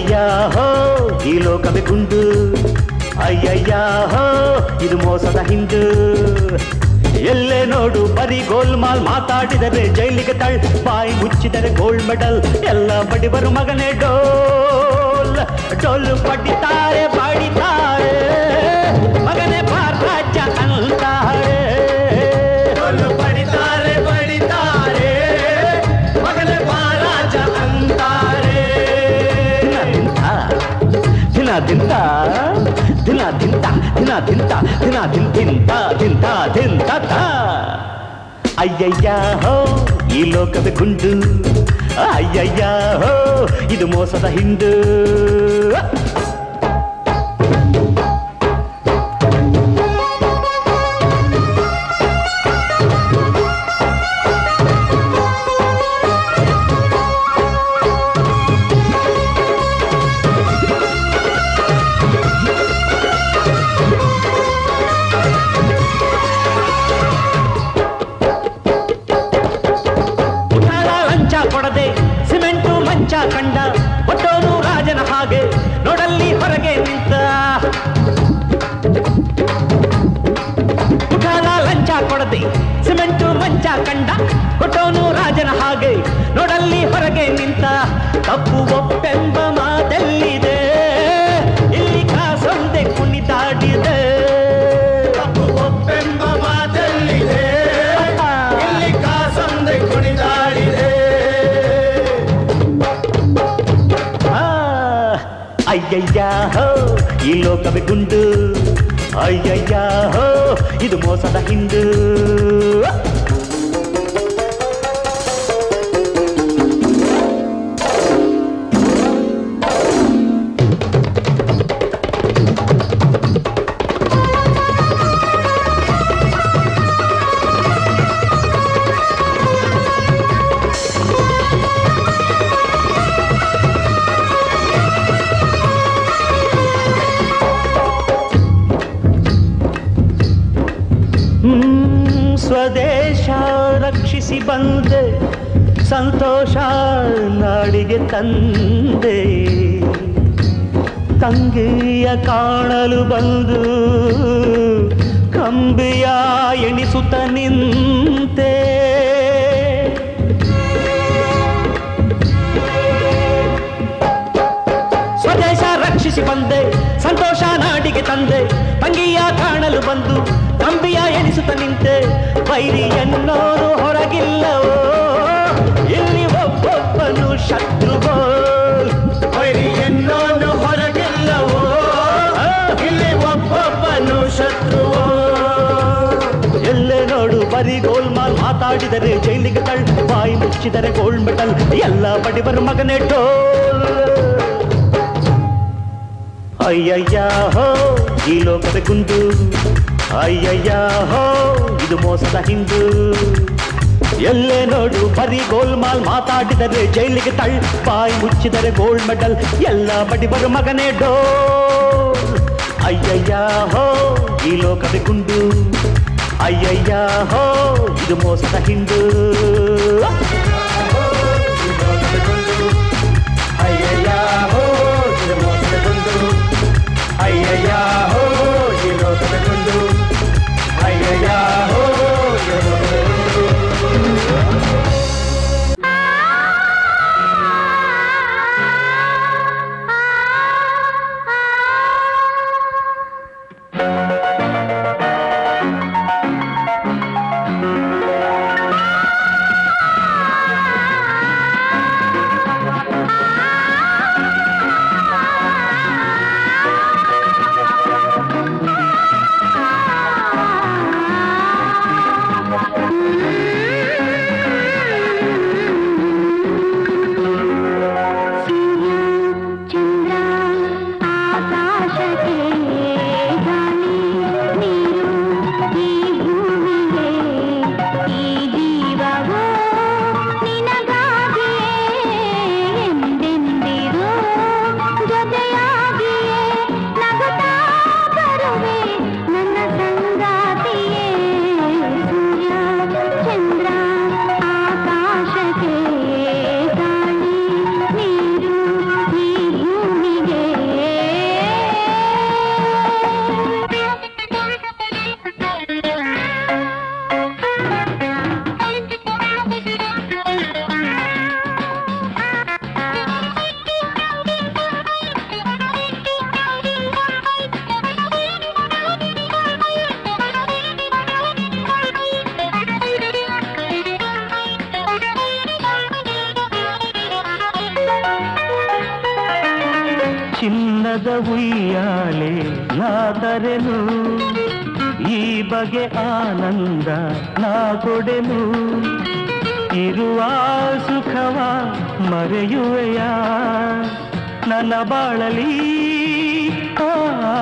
ಅಯ್ಯಯ್ಯ ಹೋ ಈ ಲೋಕವೇ ಗುಂಡು ಅಯ್ಯಯ್ಯ ಹೋ ಇದು ಮೋಸದ ಹಿಂಡು ಎಲ್ಲೇ ನೋಡು ಬರೀ ಗೋಲ್ಮಾಲ್ ಮಾತಾಡಿದರೆ ಜೈಲಿಗೆ ತಳ್ ಬಾಯಿ ಮುಚ್ಚಿದರೆ ಗೋಲ್ಡ್ ಮೆಡಲ್ ಎಲ್ಲ ಬಡಿವರು ಮಗನೇ ಡೋಲ್ ಡೋಲು ಪಡಿತಾರೆ ಬಡಿತಾರೆ ಮಗನೇ ಬಾರಾಜ ಅಂತಾರೆ ಡೋಲು ಪಡಿತಾರೆ ಬಡಿತಾರೆ ಮಗನೇ ಬಾರಾಜ ಅಂತಾರೆ ದಿನ ದಿಂತ ದಿನ ದಿಂತ ದಿನ ದಿಂತ ದಿನ ದಿನ ದಿಂತ ದಿಂತ ದಿಂತ ತ ಅಯ್ಯಯ್ಯ ಹೋ ಈ ಲೋಕದ ಗುಂಡು ಅಯ್ಯಯ್ಯ ಹೋ ಇದು ಮೋಸದ ಹಿಂಡು ಉಠಾಳ ಲಂಚ ಕೊಡದೆ ಸಿಮೆಂಟು ಮಂಚ ಕಂಡ ಒಟ್ಟೋನು ರಾಜನ ಹಾಗೆ ನೋಡಲ್ಲಿ ಹೊರಗೆ ನಿಂತ ಉಠಾಳ ಲಂಚ ಕೊಡದೆ ಸಿಮೆಂಟು ಮಂಚ ಕಂಡ ಕೊಟ್ಟೋನು ರಾಜನ ಹಾಗೆ ನೋಡಲ್ಲಿ ಹೊರಗೆ ನಿಂತ ತಪ್ಪು ಒಪ್ಪೆಂಬ ಮಾತೆಲ್ಲಿದೆ ಇಲ್ಲಿ ಕಾಸೊಂದೆ ಕುಣಿದಾಡಿದೆ ತಪ್ಪು ಒಪ್ಪೆಂಬ ಮಾತೆಲ್ಲಿದೆ ಇಲ್ಲಿ ಕಾಸೊಂದೆ ಕುಣಿದಾಡಿದೆ ಆ, ಅಯ್ಯಯ್ಯ ಹೋ ಈ ಲೋಕವೇ ಗುಂಡು ಅಯ್ಯಯ್ಯ ಹೋ ಇದು ಮೋಸದ ಹಿಂಡು ಹ್ಮ್, ಸ್ವದೇಶ ರಕ್ಷಿಸಿ ಬಂದೆ ಸಂತೋಷ ನಾಡಿಗೆ ತಂದೆ ತಂಗಿಯ ಕಾಣಲು ಬಂದು ಕಂಬಿಯ ಎಣಿಸುತ್ತ ನಿಂತೆ ಸ್ವದೇಶ ರಕ್ಷಿಸಿ ಬಂದೆ ಸಂತೋಷ ನಾಡಿಗೆ ತಂದೆ ತಂಗಿಯ ಕಾಣಲು ಬಂದು ಕಂಬಿಯ ಎಣಿಸುತ್ತ ನಿಂತೆ ವೈರಿ ಎನ್ನೋರು ಹೊರಗಿಲ್ಲವೋ ಇಲ್ಲಿ ಒಬ್ಬೊಬ್ಬನು ಶತ್ರುವೋ ವೈರಿ ಎನ್ನೋನು ಹೊರಗಿಲ್ಲವೋ ಇಲ್ಲಿ ಒಬ್ಬೊಬ್ಬನು ಶತ್ರುವೋ ಎಲ್ಲೇ ನೋಡು ಬರೀ ಗೋಲ್ಮಾಲ್ ಮಾತಾಡಿದರೆ ಜೈಲಿಗೆ ತಳ್ ಬಾಯಿ ಮುಚ್ಚಿದರೆ ಗೋಲ್ಡ್ ಮೆಡಲ್ ಎಲ್ಲ ಬಡಿವರು ಮಗನೇ ಟೋಲ್ ಅಯ್ಯಯ್ಯ ಹೋ ಈ ಲೋಕದ ಗುಂಡು ಅಯ್ಯಯ್ಯ ಹೋ ಇದು ಮೋಸದ ಹಿಂಡು ಎಲ್ಲೇ ನೋಡು ಬರೀ ಗೋಲ್ಮಾಲ್ ಮಾತಾಡಿದರೆ ಜೈಲಿಗೆ ತಳ್ ಬಾಯಿ ಮುಚ್ಚಿದರೆ ಗೋಲ್ಡ್ ಮೆಡಲ್ ಎಲ್ಲ ಬಡಿಬರು ಮಗನೇ ಡೋಲ್ ಅಯ್ಯಯ್ಯ ಹೋ ಈ ಲೋಕದ ಗುಂಡು ಅಯ್ಯಯ್ಯ ಹೋ ಇದು ಮೋಸದ ಹಿಂಡು ಅಯ್ಯಯ್ಯ ಹೋ ಇದು ಮೋಸದ ಗುಂಡು ಅಯ್ಯಯ್ಯ ಹೋ ಈ ಲೋಕದ ಗುಂಡು ಅಯ್ಯಯ್ಯ ಹೋ ಇದು ಮೋಸದ ಗುಂಡು ಆ ಚಿನ್ನದ ಉಯ್ಯಾಲೆ ನಾದರೆನು ಈ ಬಗೆ ಆನಂದ ನಾ ಕೊಡೆನು ಇರುವ ಸುಖವ ಮರೆಯುವೆಯ ನನ್ನ ಬಾಳಲಿ ಆ,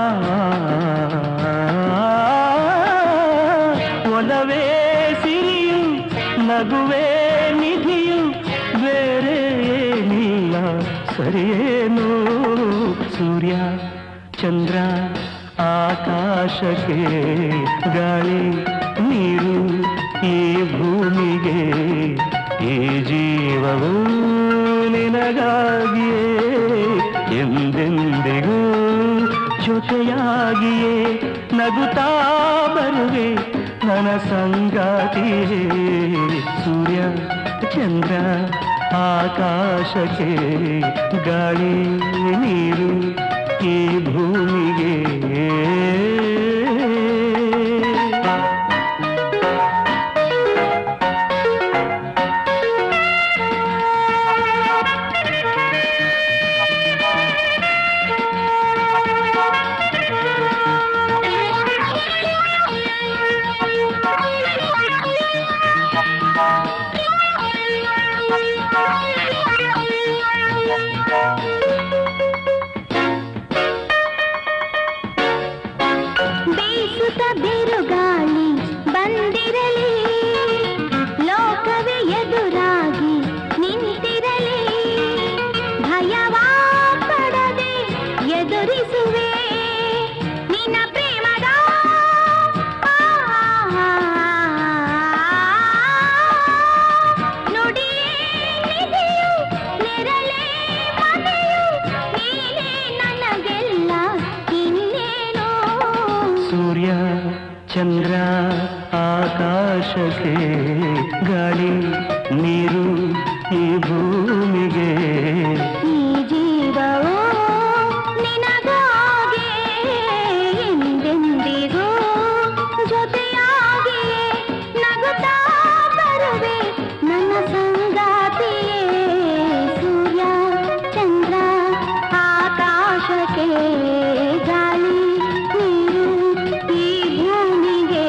ಒಲವೇ ಸಿರಿಯು ನಗುವೇ ನಿಧಿಯು ಬೇರೆ ಏನಿಲ್ಲ ಸರಿಯೇನು ಸೂರ್ಯ ಚಂದ್ರ ಆಕಾಶಕ್ಕೆ ಗಾಳಿ ನೀರು ಈ ಭೂಮಿಗೆ ಈ ಜೀವವು ನಿನಗಾಗಿಯೇ ಎಂದೆಂದಿಗೂ ಜೊತೆಯಾಗಿಯೇ ನಗುತ್ತಾ ಬರುವೆ ನನ್ನ ಸಂಗಾತಿಯೇ ಸೂರ್ಯ ಚಂದ್ರ ಆಕಾಶಕ್ಕೆ ಗಾಳಿ ನೀರು ಈ ಭೂಮಿಗೆ ಬೀಸುತ್ತ ಬಿರುಗಾಳಿ ಬಂದಿರಲಿ ಲೋಕವೇ ಎದುರಾಗಿ ನಿಂತಿರಲಿ ಭಯವಾ ಪಡದೆ ಎದುರಿಸುವೆ ನಿನ್ನ ಪ್ರೇಮದ ನುಡಿಯೇ ನಿಧಿಯು ನೆರಳೇ ಮನೆಯು ನೀನೇ ನನಗೆಲ್ಲ ಇನ್ನೇನೋ ಸೂರ್ಯ ಚಂದ್ರ ಆಕಾಶಕ್ಕೆ ಗಾಳಿ ನೀರು ಈ ಭೂಮಿಗೆ ಈ ಜೀವವು ನಿನಗಾಗೆ ಎಂದೆಂದಿಗೂ ಜೊತೆಯಾಗಿಯೇ ನಗುತ್ತಾ ಬರುವೆ ನನ್ನ ಸಂಗಾತಿಯೇ ಸೂರ್ಯ ಚಂದ್ರ ಆಕಾಶಕ್ಕೆ ಗಾಳಿ ನೀರು ಈ ಭೂಮಿಗೆ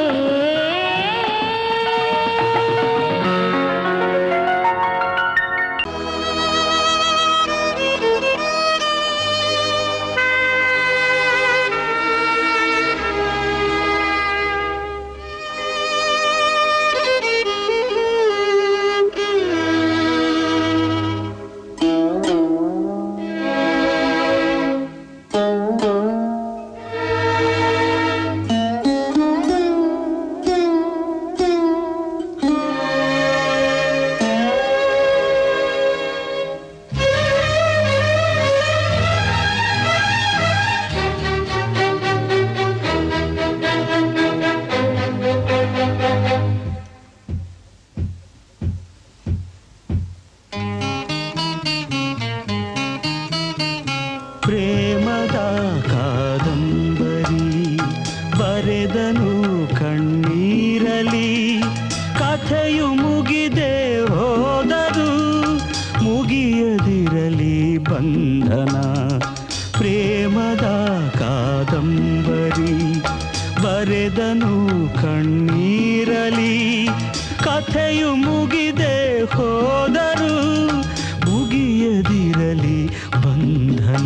ಪ್ರೇಮದ ಕಾದಂಬರಿ ಬರೆದನು ಕಣ್ಣೀರಲಿ ಕಥೆಯು ಮುಗಿದೆ ಹೋದರು ಮುಗಿಯದಿರಲಿ ಬಂಧನ ಪ್ರೇಮದ ಕಾದಂಬರಿ ಬರೆದನು ಕಣ್ಣೀರಲಿ ಕಥೆಯು ಮುಗಿದೆ ಹೋದರು ಮುಗಿಯದಿರಲಿ ಬಂಧನ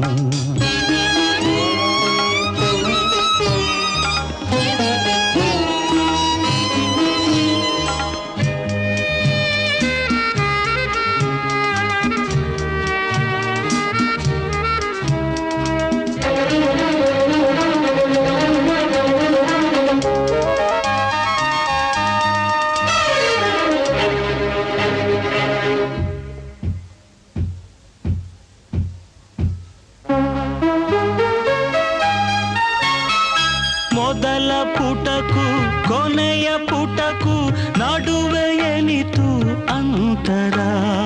ಮೊದಲ ಪುಟಕು ಕೊನೆಯ ಪುಟಕು ನಡುವೆ ಎನಿತು ಅಂತರ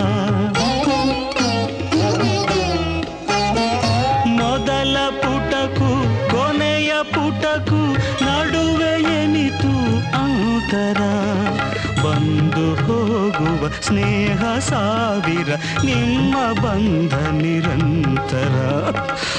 ಮೊದಲ ಪುಟಕು ಕೊನೆಯ ಪುಟಕು ನಡುವೆ ಎನಿತು ಅಂತರ ಬಂದು ಹೋಗುವ ಸ್ನೇಹ ಸಾವಿರ ನಿಮ್ಮ ಬಂಧ ನಿರಂತರ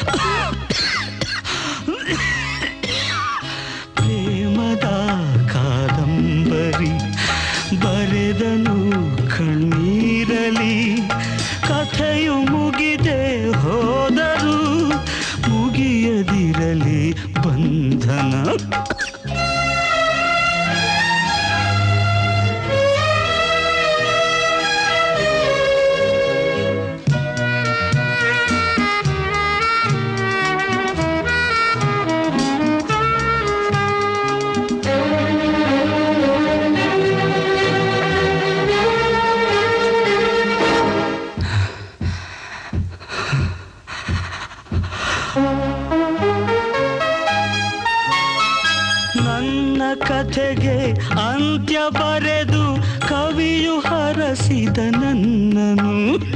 ನನ್ನ ಕಥೆಗೆ ಅಂತ್ಯ ಬರೆದು ಕವಿಯು ಹರಸಿದ ನನ್ನನು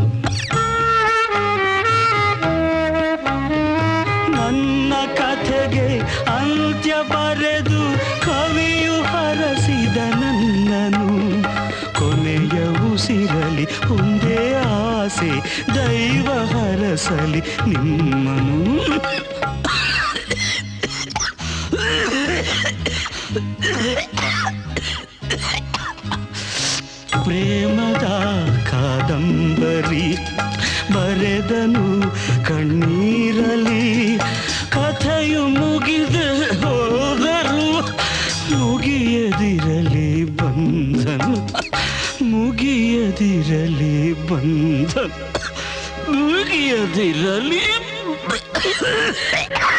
ನನ್ನ ಕಥೆಗೆ ಅಂತ್ಯ ಬರೆದು ಕವಿಯು ಹರಸಿದ ನನ್ನನು ಕೊನೆಯ ಉಸಿರಲಿ ಒಂದೇ ಆಸೆ ದೈವ ಹರಸಲಿ ನಿಮ್ಮನು ಪ್ರೇಮದ ಕಾದಂಬರಿ ಬರೆದನು ಕಣ್ಣೀರಲಿ ಕಥೆಯು ಮುಗಿದ ಹೋದರು ಮುಗಿಯದಿರಲಿ ಬಂಧನು ಮುಗಿಯದಿರಲಿ ಬಂಧನ ಮುಗಿಯದಿರಲಿ